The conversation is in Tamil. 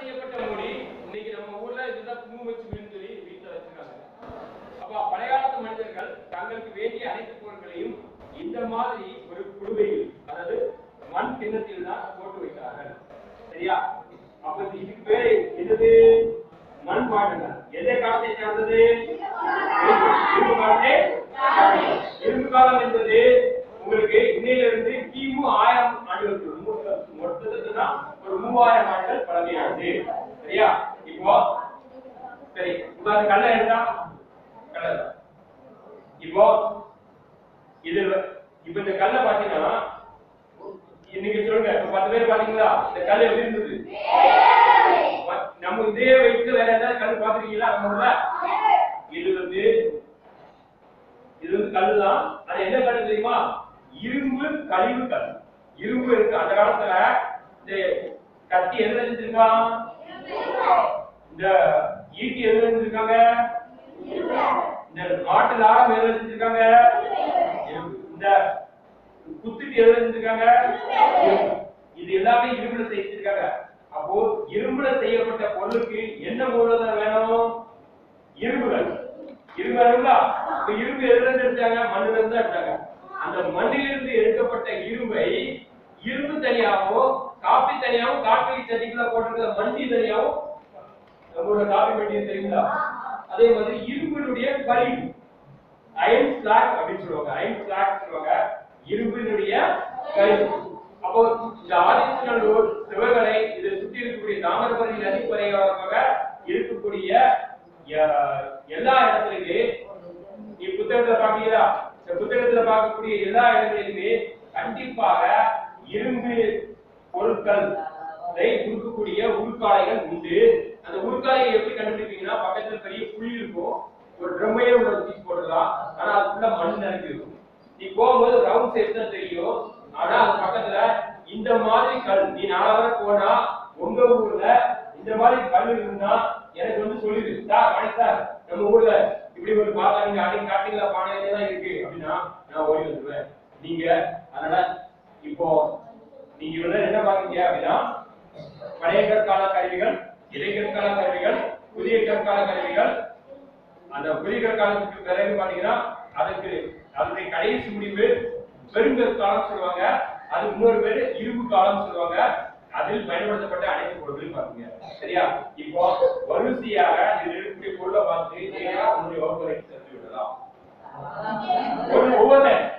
செய்யப்பட்ட மொழி இன்னைக்கு நம்ம ஊர்ல இதுதான் குங்கும வச்சு சொல்லி வீட்டுல வச்சிருக்காங்க அப்ப பழைய காலத்து மனிதர்கள் தங்களுக்கு வேண்டிய அனைத்து பொருட்களையும் இந்த மாதிரி ஒரு குடுவையில் அதாவது மண் கிண்ணத்தில் தான் போட்டு வைக்கிறார்கள் சரியா அப்ப இதுக்கு பேரு என்னது மண் பாண்டங்கள் எந்த காலத்தை சார்ந்தது இரும்பு காலத்தை இரும்பு காலம் என்பது உங்களுக்கு இன்னையிலிருந்து கிமு ஆயிரம் ஆண்டுகளுக்கு மு- மொத்தத்துக்கு தான் ஒரு மூவாயிரம் ஆண்டுகள் பழமையானது சரியா இப்போ சரி இப்போ அந்த கல்லை எடுத்தா கல்லை எடுத்தா. இப்போ இது இப்போ இந்த கல்லை பாத்தீங்கன்னா இன்னைக்கு சொல்லுங்க இப்ப பத்து பேர் பாத்தீங்களா இந்த கல் எப்படி இருந்தது ம- நம்ம இதே வைத்து வேற ஏதாவது கல் பாத்துருக்கீங்களா நம்ம ஊர்ல இது வந்து இது வந்து கல் தான் அது என்ன கல் தெரியுமா இரும்பு கழிவு கல் இரும்பு இருக்கு அந்த காலத்துல இந்த கத்தி எதுல செஞ்சிருக்கான் இந்த ஈட்டி எதுல செஞ்சிருக்காங்க இந்த மாட்டு லாரம் எதுல செஞ்சிருக்காங்க இரும்பு. இந்த குத்துட்டு எதுல செஞ்சிருக்காங்க இரும்பு. இது எல்லாமே இரும்புல செஞ்சிருக்காங்க அப்போ இரும்புல செய்யப்பட்ட பொருளுக்கு என்ன மூலதனம் வேணும் இரும்புகள் இரும்பு வேணுங்களா இப்ப இரும்பு எதுல இருந்து எடுத்தாங்க மண்ணுல இருந்து தான் எடுத்தாங்க அந்த மண்ணிலிருந்து எடுக்கப்பட்ட இரும்பை இரும்பு தனியாகவும் காப்பி தனியாகவும் காப்பி சட்டிக்குள்ள போட்டிருக்கிற மண்டி தனியாகவும் நம்மளோட காப்பி மண்டி தெரியுங்களா அதே மாதிரி இரும்பினுடைய கழிவு அயன் ஸ்லாக் அப்படின்னு சொல்லுவாங்க அயன் ஸ்லாக் சொல்லுவாங்க இரும்பினுடைய கழிவு அப்போ இந்த ஆதித்யநல்லூர் சிவகலை இதை சுற்றி இருக்கக்கூடிய தாமிரபரணி நதிக்கரையாக இருக்கக்கூடிய அஹ், எல்லா இடத்துலயுமே நீ புத்தகத்துல பாக்கீங்களா இந்த புத்தகத்துல பார்க்கக்கூடிய எல்லா இடங்களிலுமே கண்டிப்பாக இரும்பு பொருட்கள் இதை உருக்கக்கூடிய உருக்காலைகள் உண்டு அந்த உருக்காலையை எப்படி கண்டுபிடிப்பீங்கன்னா பக்கத்துல பெரிய புளி இருக்கும் ஒரு ட்ரம்மையே உள்ள தூக்கி போடலாம் ஆனா அதுக்குள்ள மண் நிரம்பி இருக்கும் நீ போகும்போது ரவுண்ட் ஷேப் தான் தெரியும் ஆனா அது பக்கத்துல இந்த மாதிரி கல் நீ நாலாவது போனா உங்க ஊர்ல இந்த மாதிரி கல் இருந்தா எனக்கு வந்து சொல்லிடு சார் வணக்கம் சார் நம்ம ஊர்ல இப்படி ஒரு பாத்தா நீங்க அன்னைக்கு காட்டுங்களா பானையிலே தான் இருக்கு அப்படின்னா நான் ஓடி வந்துருவேன் நீங்க அதனால இப்போ நீங்க இவ்வளவு என்ன பாக்குறீங்க அப்படின்னா பழைய கற்கால கருவிகள் இடைக்கற்கால கருவிகள் புதிய கற்கால கருவிகள் அந்த புதிய கற்காலத்துக்கு பிறகு பாத்தீங்கன்னா அதுக்கு அதனுடைய கடைசி முடிவு பெருங்கற்காலம் சொல்லுவாங்க அது இன்னொரு பேரு இரும்பு காலம் சொல்லுவாங்க அதில் பயன்படுத்தப்பட்ட அனைத்து பொருட்களையும் பாருங்க சரியா இப்போ வரிசையாக இதில் இருக்கக்கூடிய பொருளை பார்த்து நேரா உங்களுடைய வகுப்பறைக்கு சென்று விடலாம் ஒரு ஒவ்வொரு